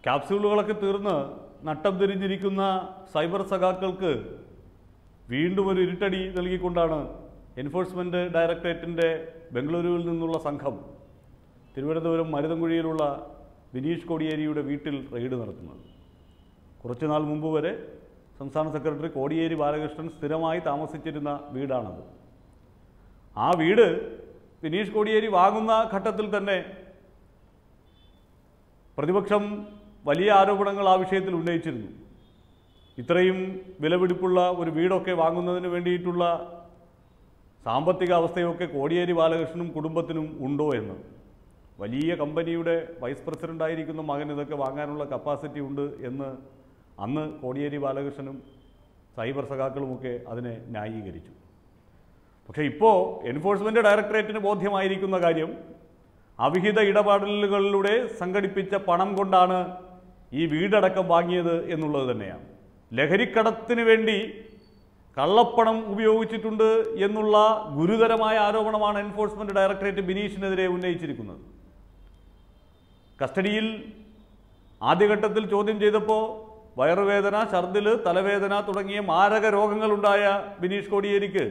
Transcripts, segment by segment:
ക്യാപ്സ്യൂളുകളൊക്കെ തീർന്ന് നട്ടം തിരിഞ്ഞിരിക്കുന്ന സൈബർ സഖാക്കൾക്ക് വീണ്ടും ഒരു ഇരുട്ടടി നൽകിക്കൊണ്ടാണ് എൻഫോഴ്സ്മെൻറ്റ് ഡയറക്ടറേറ്റിൻ്റെ ബംഗളൂരുവിൽ നിന്നുള്ള സംഘം തിരുവനന്തപുരം മരുതൻകുഴിയിലുള്ള ബിനീഷ് കോടിയേരിയുടെ വീട്ടിൽ റെയ്ഡ് നടത്തുന്നത് കുറച്ചു നാൾ മുമ്പ് വരെ സംസ്ഥാന സെക്രട്ടറി കോടിയേരി ബാലകൃഷ്ണൻ സ്ഥിരമായി താമസിച്ചിരുന്ന വീടാണത് ആ വീട് ബിനീഷ് കോടിയേരി വാങ്ങുന്ന ഘട്ടത്തിൽ തന്നെ പ്രതിപക്ഷം വലിയ ആരോപണങ്ങൾ ആ വിഷയത്തിൽ ഉന്നയിച്ചിരുന്നു ഇത്രയും വിലപിടിപ്പുള്ള ഒരു വീടൊക്കെ വാങ്ങുന്നതിന് വേണ്ടിയിട്ടുള്ള സാമ്പത്തിക അവസ്ഥയൊക്കെ കോടിയേരി ബാലകൃഷ്ണനും കുടുംബത്തിനും ഉണ്ടോ എന്ന് വലിയ കമ്പനിയുടെ വൈസ് പ്രസിഡൻ്റായിരിക്കുന്ന മകൻ ഇതൊക്കെ വാങ്ങാനുള്ള കപ്പാസിറ്റി ഉണ്ട് എന്ന് അന്ന് കോടിയേരി ബാലകൃഷ്ണനും സൈബർ സഖാക്കളുമൊക്കെ അതിനെ ന്യായീകരിച്ചു പക്ഷേ ഇപ്പോൾ എൻഫോഴ്സ്മെൻറ്റ് ഡയറക്ടറേറ്റിന് ബോധ്യമായിരിക്കുന്ന കാര്യം അവിഹിത ഇടപാടലുകളിലൂടെ സംഘടിപ്പിച്ച പണം കൊണ്ടാണ് ഈ വീടടക്കം വാങ്ങിയത് എന്നുള്ളത് തന്നെയാണ് ലഹരിക്കടത്തിന് വേണ്ടി കള്ളപ്പണം ഉപയോഗിച്ചിട്ടുണ്ട് എന്നുള്ള ഗുരുതരമായ ആരോപണമാണ് എൻഫോഴ്സ്മെൻറ്റ് ഡയറക്ടറേറ്റ് ബിനീഷിനെതിരെ ഉന്നയിച്ചിരിക്കുന്നത് കസ്റ്റഡിയിൽ ആദ്യഘട്ടത്തിൽ ചോദ്യം ചെയ്തപ്പോൾ വയറുവേദന ഛർദിൽ തലവേദന തുടങ്ങിയ മാരക രോഗങ്ങളുണ്ടായ ബിനീഷ് കോടിയേരിക്ക്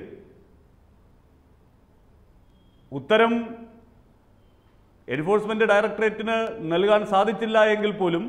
ഉത്തരം എൻഫോഴ്സ്മെന്റ് ഡയറക്ടറേറ്റിന് നൽകാൻ സാധിച്ചില്ല എങ്കിൽ പോലും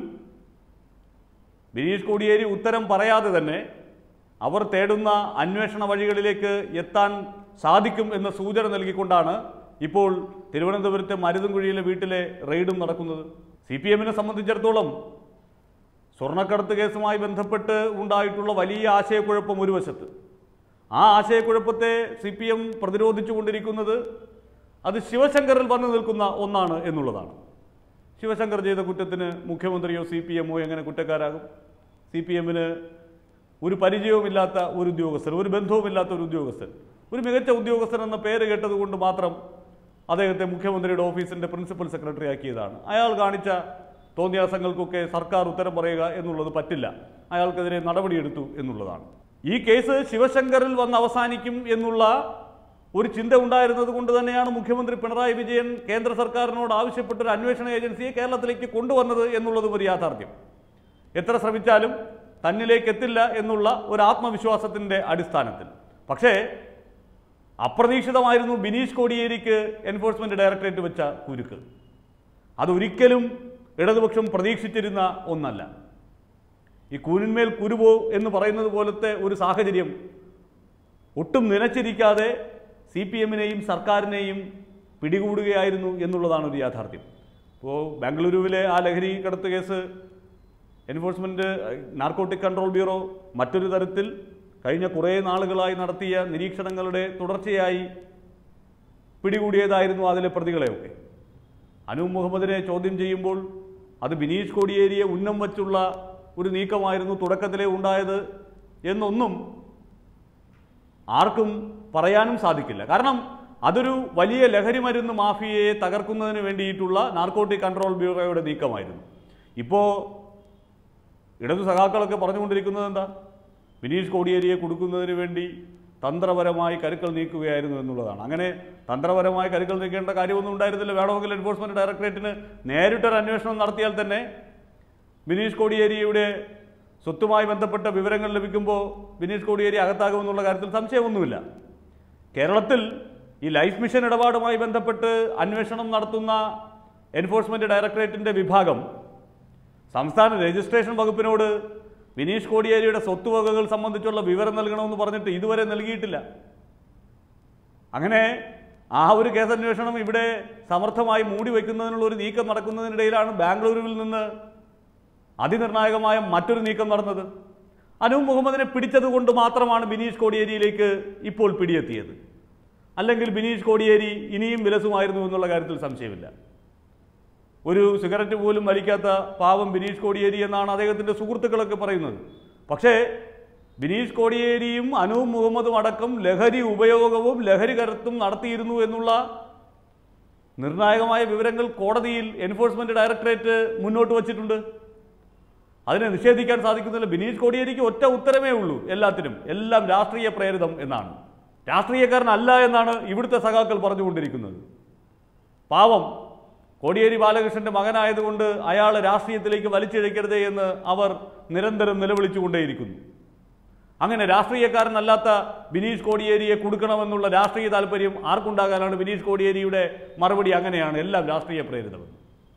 ബിനീഷ് കോടിയേരി ഉത്തരം പറയാതെ തന്നെ അവർ തേടുന്ന അന്വേഷണ വഴികളിലേക്ക് എത്താൻ സാധിക്കും എന്ന സൂചന നൽകിക്കൊണ്ടാണ് ഇപ്പോൾ തിരുവനന്തപുരത്തെ മരുതൻകുഴിയിലെ വീട്ടിലെ റെയ്ഡും നടക്കുന്നത് സി പി എമ്മിനെ സംബന്ധിച്ചിടത്തോളം സ്വർണ്ണക്കടത്ത് കേസുമായി ബന്ധപ്പെട്ട് ഉണ്ടായിട്ടുള്ള വലിയ ആശയക്കുഴപ്പം ഒരു വശത്ത് ആ ആശയക്കുഴപ്പത്തെ സി പി എം പ്രതിരോധിച്ചുകൊണ്ടിരിക്കുന്നത് അത് ശിവശങ്കറിൽ വന്നു നിൽക്കുന്ന ഒന്നാണ് എന്നുള്ളതാണ് ശിവശങ്കർ ചെയ്ത കുറ്റത്തിന് മുഖ്യമന്ത്രിയോ സി പി എമ്മോ എങ്ങനെ കുറ്റക്കാരാകും സി പി എമ്മിന് ഒരു പരിചയവുമില്ലാത്ത ഒരു ഉദ്യോഗസ്ഥൻ ഒരു ബന്ധവുമില്ലാത്ത ഒരു ഉദ്യോഗസ്ഥൻ ഒരു മികച്ച ഉദ്യോഗസ്ഥൻ എന്ന പേര് കേട്ടതുകൊണ്ട് മാത്രം അദ്ദേഹത്തെ മുഖ്യമന്ത്രിയുടെ ഓഫീസിൻ്റെ പ്രിൻസിപ്പൽ സെക്രട്ടറി ആക്കിയതാണ് അയാൾ കാണിച്ച തോന്നിയാസങ്ങൾക്കൊക്കെ സർക്കാർ ഉത്തരം പറയുക എന്നുള്ളത് പറ്റില്ല അയാൾക്കെതിരെ നടപടിയെടുത്തു എന്നുള്ളതാണ് ഈ കേസ് ശിവശങ്കറിൽ വന്ന് അവസാനിക്കും എന്നുള്ള ഒരു ചിന്ത ഉണ്ടായിരുന്നത് കൊണ്ട് തന്നെയാണ് മുഖ്യമന്ത്രി പിണറായി വിജയൻ കേന്ദ്ര സർക്കാരിനോട് ആവശ്യപ്പെട്ട ഒരു അന്വേഷണ ഏജൻസിയെ കേരളത്തിലേക്ക് കൊണ്ടുവന്നത് എന്നുള്ളതും ഒരു യാഥാർത്ഥ്യം എത്ര ശ്രമിച്ചാലും തന്നിലേക്ക് എത്തില്ല എന്നുള്ള ഒരു ആത്മവിശ്വാസത്തിൻ്റെ അടിസ്ഥാനത്തിൽ പക്ഷേ അപ്രതീക്ഷിതമായിരുന്നു ബിനീഷ് കോടിയേരിക്ക് എൻഫോഴ്സ്മെന്റ് ഡയറക്ടറേറ്റ് വെച്ച കുരുക്ക് അതൊരിക്കലും ഇടതുപക്ഷം പ്രതീക്ഷിച്ചിരുന്ന ഒന്നല്ല ഈ കൂനിന്മേൽ കുരുവോ എന്ന് പറയുന്നത് പോലത്തെ ഒരു സാഹചര്യം ഒട്ടും നനച്ചിരിക്കാതെ സി പി എമ്മിനെയും സർക്കാരിനെയും പിടികൂടുകയായിരുന്നു എന്നുള്ളതാണ് ഒരു യാഥാർത്ഥ്യം ഇപ്പോൾ ബാംഗ്ലൂരുവിലെ ആ ലഹരി കടത്ത് case enforcement narcotic control bureau മറ്റൊരു തരത്തിൽ കഴിഞ്ഞ കുറേ നാളുകളായി നടത്തിയ നിരീക്ഷണങ്ങളുടെ തുടർച്ചയായി പിടികൂടിയതായിരുന്നു അതിലെ പ്രതികളെയൊക്കെ അനൂപ് മുഹമ്മദിനെ ചോദ്യം ചെയ്യുമ്പോൾ അത് ബിനീഷ് കോടിയേരിയെ ഉന്നം വച്ചുള്ള ഒരു നീക്കമായിരുന്നു തുടക്കത്തിലേ ഉണ്ടായത് എന്നൊന്നും ആർക്കും പറയാനും സാധിക്കില്ല കാരണം അതൊരു വലിയ ലഹരി മരുന്ന് മാഫിയയെ തകർക്കുന്നതിന് വേണ്ടിയിട്ടുള്ള നാർക്കോട്ടിക് കൺട്രോൾ ബ്യൂറോയുടെ നീക്കമായിരുന്നു ഇപ്പോൾ ഇടതു സഖാക്കളൊക്കെ പറഞ്ഞുകൊണ്ടിരിക്കുന്നത് എന്താ ബിനീഷ് കോടിയേരിയെ കൊടുക്കുന്നതിന് വേണ്ടി തന്ത്രപരമായി കരുക്കൾ നീക്കുകയായിരുന്നു എന്നുള്ളതാണ് അങ്ങനെ തന്ത്രപരമായി കരുക്കൾ നീക്കേണ്ട കാര്യമൊന്നും ഉണ്ടായിരുന്നില്ല വേണമെങ്കിൽ എൻഫോഴ്സ്മെന്റ് ഡയറക്ടറേറ്റിന് നേരിട്ടൊരു അന്വേഷണം നടത്തിയാൽ തന്നെ ബിനീഷ് കോടിയേരിയുടെ സ്വത്തുമായി ബന്ധപ്പെട്ട വിവരങ്ങൾ ലഭിക്കുമ്പോൾ ബിനീഷ് കോടിയേരി അകത്താകുമെന്നുള്ള കാര്യത്തിൽ സംശയമൊന്നുമില്ല കേരളത്തിൽ ഈ ലൈഫ് മിഷൻ ഇടപാടുമായി ബന്ധപ്പെട്ട് അന്വേഷണം നടത്തുന്ന എൻഫോഴ്സ്മെന്റ് ഡയറക്ടറേറ്റിന്റെ വിഭാഗം സംസ്ഥാന രജിസ്ട്രേഷൻ വകുപ്പിനോട് ബിനീഷ് കോടിയേരിയുടെ സ്വത്തുവകകൾ സംബന്ധിച്ചുള്ള വിവരം നൽകണമെന്ന് പറഞ്ഞിട്ട് ഇതുവരെ നൽകിയിട്ടില്ല അങ്ങനെ ആ ഒരു കേസന്വേഷണം ഇവിടെ സമർത്ഥമായി മൂടി വയ്ക്കുന്നതിനുള്ള ഒരു നീക്കം നടക്കുന്നതിനിടയിലാണ് ബാംഗ്ലൂരുവിൽ നിന്ന് അതിനിർണായകമായ മറ്റൊരു നീക്കം നടന്നത് അനൂപ് മുഹമ്മദിനെ പിടിച്ചത് കൊണ്ട് മാത്രമാണ് ബിനീഷ് കോടിയേരിയിലേക്ക് ഇപ്പോൾ പിടിയെത്തിയത് അല്ലെങ്കിൽ ബിനീഷ് കോടിയേരി ഇനിയും വിലസുമായിരുന്നു എന്നുള്ള കാര്യത്തിൽ സംശയമില്ല ഒരു സിഗരറ്റ് പോലും വലിക്കാത്ത പാവം ബിനീഷ് കോടിയേരി എന്നാണ് അദ്ദേഹത്തിൻ്റെ സുഹൃത്തുക്കളൊക്കെ പറയുന്നത് പക്ഷേ ബിനീഷ് കോടിയേരിയും അനൂപ് മുഹമ്മദും അടക്കം ലഹരി ഉപയോഗവും ലഹരി കരത്തും നടത്തിയിരുന്നു എന്നുള്ള നിർണായകമായ വിവരങ്ങൾ കോടതിയിൽ എൻഫോഴ്സ്മെന്റ് ഡയറക്ടറേറ്റ് മുന്നോട്ട് വച്ചിട്ടുണ്ട് അതിനെ നിഷേധിക്കാൻ സാധിക്കുന്നില്ല ബിനീഷ് കോടിയേരിക്ക് ഒറ്റ ഉത്തരമേ ഉള്ളൂ എല്ലാത്തിനും എല്ലാം രാഷ്ട്രീയ പ്രേരിതം എന്നാണ് രാഷ്ട്രീയക്കാരനല്ല എന്നാണ് ഇവിടുത്തെ സഖാക്കൾ പറഞ്ഞുകൊണ്ടിരിക്കുന്നത് പാവം കോടിയേരി ബാലകൃഷ്ണന്റെ മകനായതുകൊണ്ട് അയാൾ രാഷ്ട്രീയത്തിലേക്ക് വലിച്ചിഴക്കരുത് എന്ന് അവർ നിരന്തരം നിലവിളിച്ചുകൊണ്ടേയിരിക്കുന്നു അങ്ങനെ രാഷ്ട്രീയക്കാരനല്ലാത്ത ബിനീഷ് കോടിയേരിയെ കൊടുക്കണമെന്നുള്ള രാഷ്ട്രീയ താല്പര്യം ആർക്കുണ്ടാകാനാണ് ബിനീഷ് കോടിയേരിയുടെ മറുപടി അങ്ങനെയാണ് എല്ലാം രാഷ്ട്രീയ പ്രേരിതമെന്ന്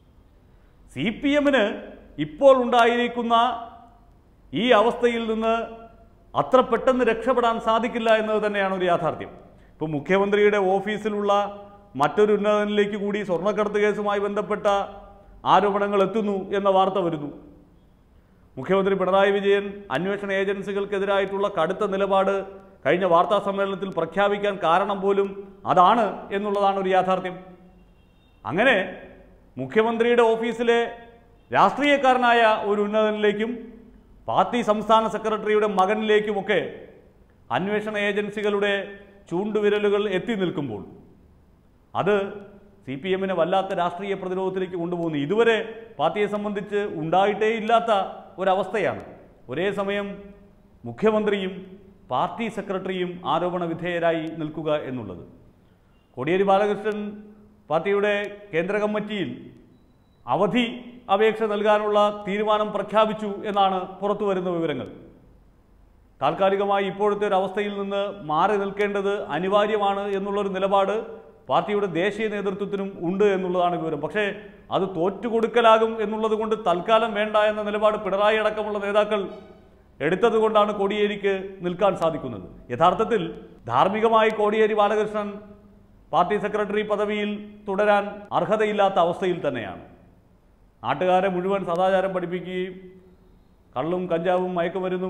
സി പി എമ്മിന് ഇപ്പോൾ ഉണ്ടായിരിക്കുന്ന ഈ അവസ്ഥയിൽ നിന്ന് അത്ര പെട്ടെന്ന് രക്ഷപ്പെടാൻ സാധിക്കില്ല എന്നത് തന്നെയാണ് ഒരു യാഥാർത്ഥ്യം ഇപ്പോൾ മുഖ്യമന്ത്രിയുടെ ഓഫീസിലുള്ള മറ്റൊരു ഉന്നതനിലേക്ക് കൂടി സ്വർണ്ണക്കടത്ത് കേസുമായി ബന്ധപ്പെട്ട ആരോപണങ്ങൾ എത്തുന്നു എന്ന വാർത്ത വരുന്നു മുഖ്യമന്ത്രി പിണറായി വിജയൻ അന്വേഷണ ഏജൻസികൾക്കെതിരായിട്ടുള്ള കടുത്ത നിലപാട് കഴിഞ്ഞ വാർത്താ സമ്മേളനത്തിൽ പ്രഖ്യാപിക്കാൻ കാരണം പോലും അതാണ് എന്നുള്ളതാണ് ഒരു യാഥാർത്ഥ്യം അങ്ങനെ മുഖ്യമന്ത്രിയുടെ ഓഫീസിലെ രാഷ്ട്രീയക്കാരനായ ഒരു ഉന്നതനിലേക്കും പാർട്ടി സംസ്ഥാന സെക്രട്ടറിയുടെ മകനിലേക്കുമൊക്കെ അന്വേഷണ ഏജൻസികളുടെ ചൂണ്ടുവിരലുകൾ എത്തി നിൽക്കുമ്പോൾ അത് സി പി എമ്മിനെ വല്ലാത്ത രാഷ്ട്രീയ പ്രതിരോധത്തിലേക്ക് കൊണ്ടുപോകുന്നു ഇതുവരെ പാർട്ടിയെ സംബന്ധിച്ച് ഉണ്ടായിട്ടേ ഇല്ലാത്ത ഒരവസ്ഥയാണ് ഒരേ സമയം മുഖ്യമന്ത്രിയും പാർട്ടി സെക്രട്ടറിയും ആരോപണ വിധേയരായി നിൽക്കുക എന്നുള്ളത് കോടിയേരി ബാലകൃഷ്ണൻ പാർട്ടിയുടെ കേന്ദ്ര കമ്മിറ്റിയിൽ അവധി അപേക്ഷ നൽകാനുള്ള തീരുമാനം പ്രഖ്യാപിച്ചു എന്നാണ് പുറത്തു വരുന്ന വിവരങ്ങൾ താൽക്കാലികമായി ഇപ്പോഴത്തെ ഒരു അവസ്ഥയിൽ നിന്ന് മാറി നിൽക്കേണ്ടത് അനിവാര്യമാണ് എന്നുള്ളൊരു നിലപാട് പാർട്ടിയുടെ ദേശീയ നേതൃത്വത്തിനും ഉണ്ട് എന്നുള്ളതാണ് വിവരം പക്ഷേ അത് തോറ്റുകൊടുക്കലാകും എന്നുള്ളത് കൊണ്ട് തൽക്കാലം വേണ്ട എന്ന നിലപാട് പിണറായി അടക്കമുള്ള നേതാക്കൾ എടുത്തത് കൊണ്ടാണ് കോടിയേരിക്ക് നിൽക്കാൻ സാധിക്കുന്നത് യഥാർത്ഥത്തിൽ ധാർമ്മികമായി കോടിയേരി ബാലകൃഷ്ണൻ പാർട്ടി സെക്രട്ടറി പദവിയിൽ തുടരാൻ അർഹതയില്ലാത്ത അവസ്ഥയിൽ തന്നെയാണ് നാട്ടുകാരെ മുഴുവൻ സദാചാരം പഠിപ്പിക്കുകയും കള്ളും കഞ്ചാവും മയക്കുമരുന്നും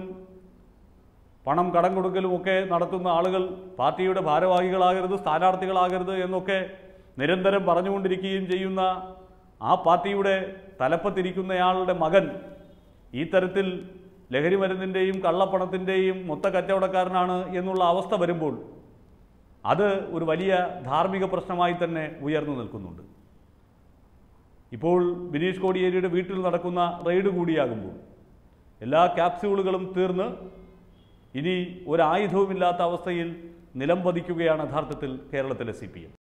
പണം കടം കൊടുക്കലും ഒക്കെ നടത്തുന്ന ആളുകൾ പാർട്ടിയുടെ ഭാരവാഹികളാകരുത് സ്ഥാനാർത്ഥികളാകരുത് എന്നൊക്കെ നിരന്തരം പറഞ്ഞുകൊണ്ടിരിക്കുകയും ചെയ്യുന്ന ആ പാർട്ടിയുടെ തലപ്പത്തിരിക്കുന്നയാളുടെ മകൻ ഈ തരത്തിൽ ലഹരി മരുന്നിൻ്റെയും കള്ളപ്പണത്തിൻ്റെയും മൊത്ത കച്ചവടക്കാരനാണ് എന്നുള്ള അവസ്ഥ വരുമ്പോൾ അത് ഒരു വലിയ ധാർമ്മിക പ്രശ്നമായി തന്നെ ഉയർന്നു നിൽക്കുന്നുണ്ട് ഇപ്പോൾ ബിനീഷ് കോടിയേരിയുടെ വീട്ടിൽ നടക്കുന്ന റെയ്ഡ് കൂടിയാകുമ്പോൾ എല്ലാ ക്യാപ്സ്യൂളുകളും തീർന്ന് ഇനി ഒരായുധവുമില്ലാത്ത അവസ്ഥയിൽ നിലംപതിക്കുകയാണ് യഥാർത്ഥത്തിൽ കേരളത്തിലെ സി പി എം